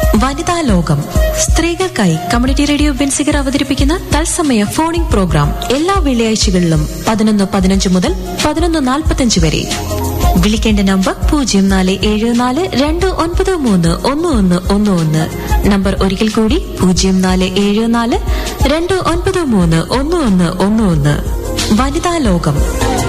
വനിതാ ലോകം സ്ത്രീകൾക്കായി community radio Benziger അവതരിപ്പിക്കുന്ന തത്സമയ ഫോണിംഗ് പ്രോഗ്രാം എല്ലാ വെള്ളിയാഴ്ചകളിലും പതിനൊന്ന് പതിനഞ്ച് മുതൽ പതിനൊന്ന് നാൽപ്പത്തഞ്ച് വരെ വിളിക്കേണ്ട നമ്പർ പൂജ്യം നാല് ഏഴ് നാല് രണ്ട് ഒൻപത് മൂന്ന് ഒന്ന് ഒന്ന് ഒന്ന് ഒന്ന് നമ്പർ ഒരിക്കൽ കൂടി പൂജ്യം നാല് ഏഴ് നാല് രണ്ട് ഒൻപത് മൂന്ന് ഒന്ന് ഒന്ന് ഒന്ന് ഒന്ന് വനിതാ ലോകം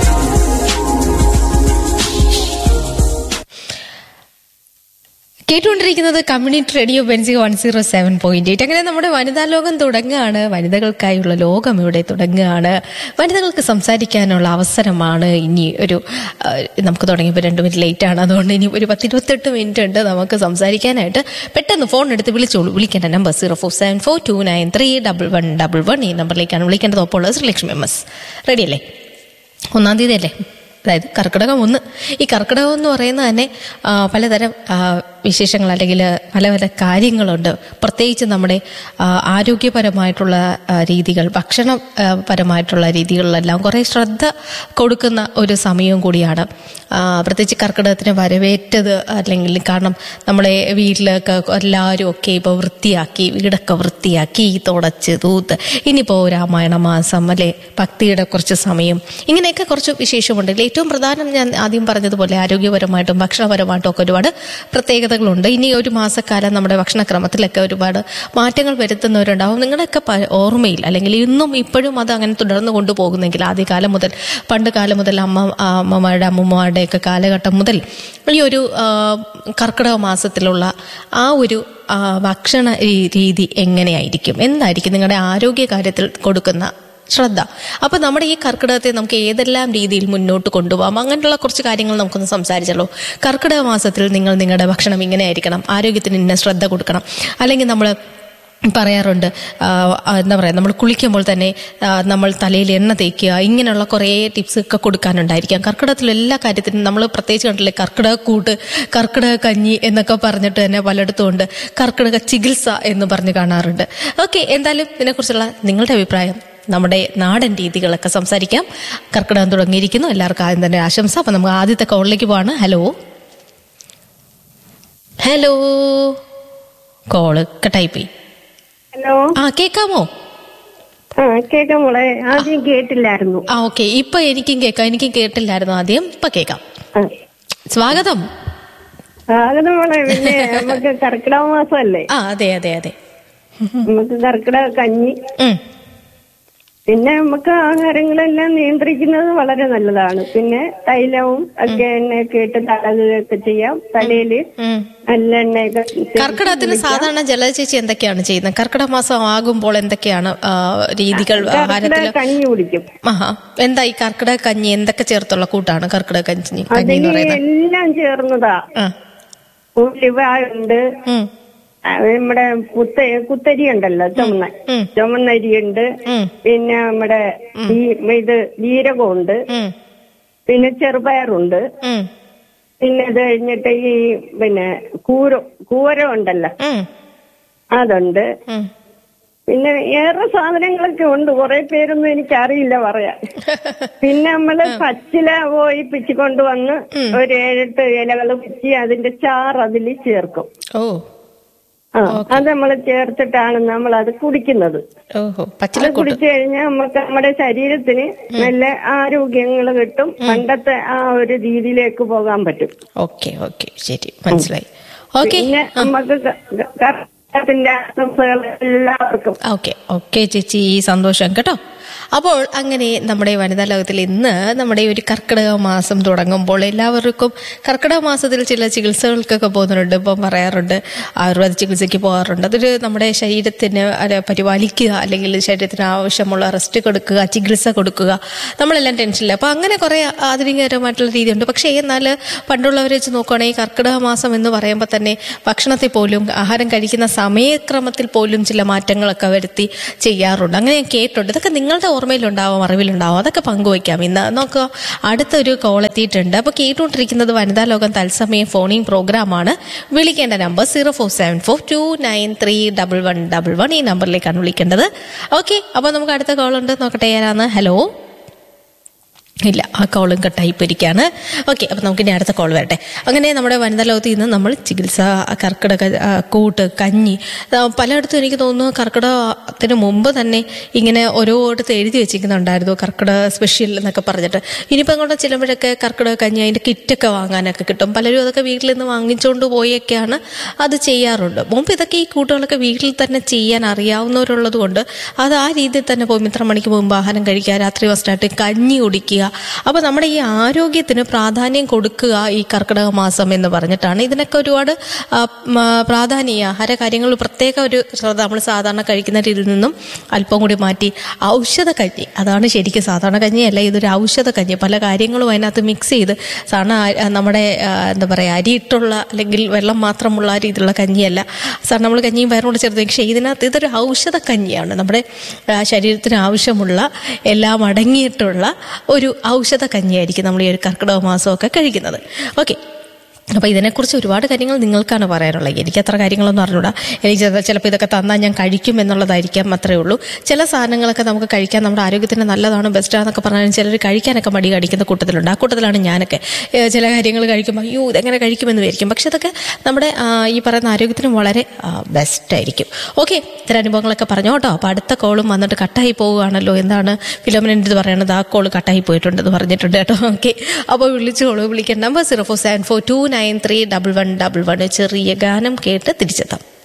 കേട്ടുകൊണ്ടിരിക്കുന്നത് കമ്മ്യൂണിറ്റി റേഡിയോ ബെൻസി one zero seven point eight അങ്ങനെ നമ്മുടെ വനിതാ ലോകം തുടങ്ങുകയാണ് വനിതകൾക്കായുള്ള ലോകം ഇവിടെ തുടങ്ങുകയാണ് വനിതകൾക്ക് സംസാരിക്കാനുള്ള അവസരമാണ് ഇനി ഒരു ആ, നമുക്ക് തുടങ്ങിയപ്പോൾ രണ്ട് മിനിറ്റ് ലേറ്റ് ആണ് അതുകൊണ്ട് ഇനി ഒരു പത്തിരുപത്തെട്ട് മിനിറ്റ് ഉണ്ട് നമുക്ക് സംസാരിക്കാനായിട്ട് പെട്ടെന്ന് ഫോൺ എടുത്ത് വിളിച്ചോളൂ വിളിക്കേണ്ട number zero four seven four two nine three double one double one ഈ നമ്പറിലേക്കാണ് വിളിക്കേണ്ടത് ഒപ്പം ഉള്ളത് ശ്രീലക്ഷ്മി എം എസ് റെഡി അല്ലേ ഒന്നാം തീയതി അല്ലേ അതായത് കർക്കിടകം ഒന്ന് ഈ കർക്കിടകം എന്ന് പറയുന്നത് തന്നെ ആ, പലതരം ആ, വിശേഷങ്ങൾ അല്ലെങ്കിൽ പല പല കാര്യങ്ങളുണ്ട് പ്രത്യേകിച്ച് നമ്മുടെ ആ, ആരോഗ്യപരമായിട്ടുള്ള ആ, രീതികൾ ഭക്ഷണ ആ, പരമായിട്ടുള്ള രീതികളിലെല്ലാം കുറേ ശ്രദ്ധ കൊടുക്കുന്ന ഒരു സമയവും കൂടിയാണ് ആ, പ്രത്യേകിച്ച് കർക്കിടകത്തിന് വരവേറ്റത് അല്ലെങ്കിൽ കാരണം നമ്മുടെ വീട്ടിലൊക്കെ എല്ലാവരും ഒക്കെ ഇപ്പോൾ വൃത്തിയാക്കി വീടൊക്കെ വൃത്തിയാക്കി തുടച്ച് തൂത്ത് ഇനിയിപ്പോൾ രാമായണ മാസം അല്ലെ ഭക്തിയുടെ കുറച്ച് സമയം ഇങ്ങനെയൊക്കെ കുറച്ച് വിശേഷമുണ്ട് ഇതിൽ ഏറ്റവും പ്രധാനം ഞാൻ ആദ്യം പറഞ്ഞതുപോലെ ആരോഗ്യപരമായിട്ടും ഭക്ഷണപരമായിട്ടും ഒക്കെ ഒരുപാട് പ്രത്യേകതകളുണ്ട് ഇനി ഒരു മാസക്കാലം നമ്മുടെ ഭക്ഷണക്രമത്തിലൊക്കെ ഒരുപാട് മാറ്റങ്ങൾ വരുത്തുന്നവരുണ്ടാവും നിങ്ങളുടെയൊക്കെ പ- ഓർമ്മയിൽ അല്ലെങ്കിൽ ഇന്നും ഇപ്പോഴും അത് അങ്ങനെ തുടർന്ന് കൊണ്ടുപോകുന്നെങ്കിൽ ആദ്യകാലം മുതൽ പണ്ട് കാലം മുതൽ അമ്മ ആ, അമ്മമാരുടെ അമ്മമാരുടെ ഒക്കെ കാലഘട്ടം മുതൽ ഈ ഒരു ആ, കർക്കിടക മാസത്തിലുള്ള ആ ഒരു ആ, ഭക്ഷണ രീ- രീതി എങ്ങനെയായിരിക്കും എന്തായിരിക്കും നിങ്ങളുടെ ആരോഗ്യ കാര്യത്തിൽ കൊടുക്കുന്ന ശ്രദ്ധ അപ്പൊ നമ്മുടെ ഈ കർക്കിടകത്തെ നമുക്ക് ഏതെല്ലാം രീതിയിൽ മുന്നോട്ട് കൊണ്ടുപോകാം അങ്ങനെയുള്ള കുറച്ച് കാര്യങ്ങൾ നമുക്കൊന്ന് സംസാരിച്ചല്ലോ കർക്കിടക മാസത്തിൽ നിങ്ങൾ നിങ്ങളുടെ ഭക്ഷണം ഇങ്ങനെ ആയിരിക്കണം ആരോഗ്യത്തിന് ഇന്ന ശ്രദ്ധ കൊടുക്കണം അല്ലെങ്കിൽ നമ്മൾ പറയാറുണ്ട് ആ, ആ, എന്താ പറയുക നമ്മൾ കുളിക്കുമ്പോൾ തന്നെ ആ, നമ്മൾ തലയിൽ എണ്ണ തേക്കുക ഇങ്ങനെയുള്ള കുറേ ടിപ്സ് ഒക്കെ കൊടുക്കാനുണ്ടായിരിക്കാം കർക്കിടകത്തിലും എല്ലാ കാര്യത്തിനും നമ്മൾ പ്രത്യേകിച്ച് കണ്ടില്ലേ കർക്കിടക കൂട്ട് കർക്കിടക കഞ്ഞി എന്നൊക്കെ പറഞ്ഞിട്ട് തന്നെ പലയിടത്തും ഉണ്ട് കർക്കിടക ചികിത്സ എന്ന് പറഞ്ഞ് കാണാറുണ്ട് ഓക്കെ എന്തായാലും ഇതിനെക്കുറിച്ചുള്ള നിങ്ങളുടെ അഭിപ്രായം നമ്മുടെ നാടൻ രീതികളൊക്കെ സംസാരിക്കാം കർക്കിടകം തുടങ്ങിയിരിക്കുന്നു എല്ലാവർക്കും ആദ്യം തന്നെ ആശംസ അപ്പൊ നമുക്ക് ആദ്യത്തെ കോളിലേക്ക് പോവാണ് ഹലോ ഹലോ കോള് കട്ടായി പോയി ഹലോ ആ കേക്കാമോ ആ കേക്കാം മോളെ ആദ്യം കേട്ടില്ലായിരുന്നു ആ ഓക്കെ ഇപ്പൊ എനിക്കും കേക്കാം എനിക്കും കേട്ടില്ലായിരുന്നു ആദ്യം ഇപ്പൊ കേക്കാം ആ. സ്വാഗതം സ്വാഗതം മോളെ പിന്നെ നമുക്ക് കർക്കിടക മാസമല്ലേ ആ അതെ അതെ അതെ നമുക്ക് കർക്കിടക കഞ്ഞി ഉം, പിന്നെ നമുക്ക് ആഹാരങ്ങളെല്ലാം നിയന്ത്രിക്കുന്നത് വളരെ നല്ലതാണ് പിന്നെ തൈലവും ഒക്കെ എണ്ണയൊക്കെ ഇട്ട് തലകൊക്കെ ചെയ്യാം തലയില് ഉം. നല്ല എണ്ണയൊക്കെ തേച്ച് കർക്കിടകത്തിന് സാധാരണ ജലജ ചേച്ചി എന്തൊക്കെയാണ് ചെയ്യുന്നത് കർക്കിടക മാസം ആകുമ്പോൾ എന്തൊക്കെയാണ് ആ, രീതികൾ കർക്കിടക ആഹാരത്തിൽ കഞ്ഞി കുടിക്കും ആഹാ എന്താ ഈ കർക്കിടക കഞ്ഞി എന്തൊക്കെ ചേർത്തുള്ള കൂട്ടാണ് കർക്കിടക കഞ്ഞി കഞ്ഞി എന്ന് അതിന് പറയുന്നത് എല്ലാം ചേർന്നതാ ആ ഉലുവയുണ്ട് ഉം, ആ, നമ്മുടെ കുത്ത കുത്തരി ഉണ്ടല്ലോ ചുമന്ന ഉം. ചുമന്നരിയുണ്ട് ഉം, പിന്നെ നമ്മുടെ ഈ ഇത് ജീരകമുണ്ട് ഉം, പിന്നെ ചെറുപയറുണ്ട് ഉം, പിന്നെ ഇത് കഴിഞ്ഞിട്ട് ഈ പിന്നെ കൂര കൂര ഉണ്ടല്ലോ ഉം, അതുണ്ട് ഉം. പിന്നെ ഏറെ സാധനങ്ങളൊക്കെ ഉണ്ട് കുറെ പേരൊന്നും എനിക്കറിയില്ല പറയാൻ പിന്നെ നമ്മള് പച്ചില പോയി പിച്ചിക്കൊണ്ട് വന്ന് ഒരു ഏഴെട്ട് ഇലകൾ പിച്ചി അതിന്റെ ചാറ് അതിൽ ചേർക്കും ഓ ആ അത് നമ്മൾ ചേർത്തിട്ടാണ് നമ്മൾ അത് കുടിക്കുന്നത് ഓഹോ അത് പച്ചിലക്കൂട്ട് കുടിച്ചു കഴിഞ്ഞാൽ നമുക്ക് നമ്മുടെ ശരീരത്തിന് നല്ല ആരോഗ്യങ്ങൾ കിട്ടും പണ്ടത്തെ ആ ഒരു രീതിയിലേക്ക് പോകാൻ പറ്റും ഓക്കെ ഓക്കെ ശരി മനസ്സിലായി ഓക്കെ പിന്നെ നമുക്ക് ക- ക- കർക്കിടകത്തിന്റെ ആശംസകൾ എല്ലാവർക്കും ഓക്കെ ഓക്കെ ചേച്ചി സന്തോഷം കേട്ടോ അപ്പോൾ അങ്ങനെ നമ്മുടെ വനിതാ ലോകത്തിൽ ഇന്ന് നമ്മുടെ ഒരു കർക്കിടക മാസം തുടങ്ങുമ്പോൾ എല്ലാവർക്കും കർക്കിടക മാസത്തിൽ ചില ചികിത്സകൾക്കൊക്കെ പോകുന്നുണ്ട് ഇപ്പം പറയാറുണ്ട് ആയുർവേദ ചികിത്സയ്ക്ക് പോകാറുണ്ട് അതൊരു നമ്മുടെ ശരീരത്തിന് അല്ല, പരിപാലിക്കുക അല്ലെങ്കിൽ ശരീരത്തിന് ആവശ്യമുള്ള റെസ്റ്റ് കൊടുക്കുക ചികിത്സ കൊടുക്കുക നമ്മളെല്ലാം ടെൻഷനില്ല അപ്പം അങ്ങനെ കുറേ ആധുനികപരമായിട്ടുള്ള രീതിയുണ്ട് പക്ഷേ എന്നാൽ പണ്ടുള്ളവരെ വെച്ച് നോക്കുകയാണെങ്കിൽ കർക്കിടക മാസം എന്ന് പറയുമ്പോൾ തന്നെ ഭക്ഷണത്തിൽ പോലും ആഹാരം കഴിക്കുന്ന സമയക്രമത്തിൽ പോലും ചില മാറ്റങ്ങളൊക്കെ വരുത്തി ചെയ്യാറുണ്ട് അങ്ങനെ ഞാൻ കേട്ടിട്ടുണ്ട് ഇതൊക്കെ നിങ്ങളുടെ ഓർമ്മയിലുണ്ടാവും അറിവിലുണ്ടാവും അതൊക്കെ പങ്കുവയ്ക്കാം ഇന്ന് നോക്കുക അടുത്തൊരു കോൾ എത്തിയിട്ടുണ്ട് അപ്പോൾ കേട്ടുകൊണ്ടിരിക്കുന്നത് വനിതാ ലോകം തത്സമയം ഫോണിംഗ് പ്രോഗ്രാമാണ് വിളിക്കേണ്ട number zero four seven four two nine three double one double one ഈ നമ്പറിലേക്കാണ് വിളിക്കേണ്ടത് ഓക്കെ അപ്പോൾ നമുക്ക് അടുത്ത കോൾ ഉണ്ട് നോക്കട്ടെ ആരാന്ന് ഹലോ ഇല്ല ആ കോളും കട്ടായി പോയിരിക്കുകയാണ് ഓക്കെ അപ്പം നമുക്ക് ഇനി അടുത്ത കോൾ വരട്ടെ അങ്ങനെ നമ്മുടെ വനിതാ ലോകത്തിൽ നിന്ന് നമ്മൾ ചികിത്സ കർക്കിടക ആ, കൂട്ട് കഞ്ഞി ആ, പലയിടത്തും എനിക്ക് തോന്നുന്നു കർക്കിടകത്തിന് മുമ്പ് തന്നെ ഇങ്ങനെ ഓരോരുത്തർ എഴുതി വെച്ചിരിക്കുന്നുണ്ടായിരുന്നു കർക്കിടക സ്പെഷ്യൽ എന്നൊക്കെ പറഞ്ഞിട്ട് ഇനിയിപ്പോൾ അങ്ങോട്ട് ചെല്ലുമ്പോഴൊക്കെ കർക്കിടക കഞ്ഞി അതിൻ്റെ കിറ്റൊക്കെ വാങ്ങാനൊക്കെ കിട്ടും പലരും അതൊക്കെ വീട്ടിൽ നിന്ന് വാങ്ങിച്ചുകൊണ്ട് പോയൊക്കെയാണ് അത് ചെയ്യാറുണ്ട് മുമ്പ് ഇതൊക്കെ ഈ കൂട്ടുകളൊക്കെ വീട്ടിൽ തന്നെ ചെയ്യാൻ അറിയാവുന്നവരുള്ളത് കൊണ്ട് അത് ആ രീതിയിൽ തന്നെ പോകും ഇത്ര മണിക്ക് മുമ്പ് ആഹാരം കഴിക്കുക രാത്രി മസ്റ്റായിട്ട് കഞ്ഞി കുടിക്കുക അപ്പോൾ നമ്മുടെ ഈ ആരോഗ്യത്തിന് പ്രാധാന്യം കൊടുക്കുക ഈ കർക്കിടക മാസം എന്ന് പറഞ്ഞിട്ടാണ് ഇതിനൊക്കെ ഒരുപാട് ആ, മ, പ്രാധാന്യം ഈ ആഹാര കാര്യങ്ങൾ പ്രത്യേക ഒരു ശ്രദ്ധ നമ്മൾ സാധാരണ കഴിക്കുന്ന രീതിയിൽ നിന്നും അല്പം കൂടി മാറ്റി ഔഷധ കഞ്ഞി അതാണ് ശരിക്കും സാധാരണ കഞ്ഞിയല്ല ഇതൊരു ഔഷധ കഞ്ഞി പല കാര്യങ്ങളും അതിനകത്ത് മിക്സ് ചെയ്ത് സാധാരണ ആ, നമ്മുടെ ആ, എന്താ പറയുക അരിയിട്ടുള്ള അല്ലെങ്കിൽ വെള്ളം മാത്രമുള്ള ആ രീതിയിലുള്ള കഞ്ഞിയല്ല സാധാരണ നമ്മൾ കഞ്ഞിയും വയറോട് ചേർത്ത് പക്ഷേ ഇതിനകത്ത് ഇതൊരു ഔഷധ കഞ്ഞിയാണ് നമ്മുടെ ആ, ശരീരത്തിന് ആവശ്യമുള്ള എല്ലാം അടങ്ങിയിട്ടുള്ള ഒരു ഔഷധ കഞ്ഞിയായിരിക്കും നമ്മൾ ഈ ഒരു കർക്കിടക മാസമൊക്കെ കഴിക്കുന്നത് ഓക്കെ അപ്പോൾ ഇതിനെക്കുറിച്ച് ഒരുപാട് കാര്യങ്ങൾ നിങ്ങൾക്കാണ് പറയാനുള്ളത് എനിക്ക് അത്ര കാര്യങ്ങളൊന്നും അറിഞ്ഞൂടാ എനിക്ക് ചില- ചിലപ്പോൾ ഇതൊക്കെ തന്നാൽ ഞാൻ കഴിക്കും എന്നുള്ളതായിരിക്കാം അത്രേ ഉള്ളൂ ചില സാധനങ്ങളൊക്കെ നമുക്ക് കഴിക്കാൻ നമ്മുടെ ആരോഗ്യത്തിന് നല്ലതാണ് ബെസ്റ്റാന്നൊക്കെ പറഞ്ഞാലും ചിലർ കഴിക്കാനൊക്കെ മടി കടിക്കുന്ന കൂട്ടത്തിലുണ്ട് ആ കൂട്ടത്തിലാണ് ഞാനൊക്കെ ഏ, ചില കാര്യങ്ങൾ കഴിക്കുമ്പോൾ അയ്യോ ഇതെങ്ങനെ കഴിക്കുമെന്ന് വിചാരിക്കും പക്ഷെ അതൊക്കെ നമ്മുടെ ആ, ഈ പറയുന്ന ആരോഗ്യത്തിന് വളരെ ബെസ്റ്റ് ആയിരിക്കും ഓക്കെ ഇത്തരം അനുഭവങ്ങളൊക്കെ പറഞ്ഞു കേട്ടോ അപ്പോൾ അടുത്ത കോളും വന്നിട്ട് കട്ടായി പോവുകയാണല്ലോ എന്താണ് ഫിലോമിനൻ്റെ ഇത് പറയണത് ആ കോള് കട്ടായി പോയിട്ടുണ്ടെന്ന് പറഞ്ഞിട്ടുണ്ട് കേട്ടോ ഓക്കെ അപ്പോൾ വിളിച്ചോളൂ വിളിക്കാൻ number zero four seven four two nine three double one double one ചെറിയ ഗാനം കേട്ട് തിരിച്ചെത്താം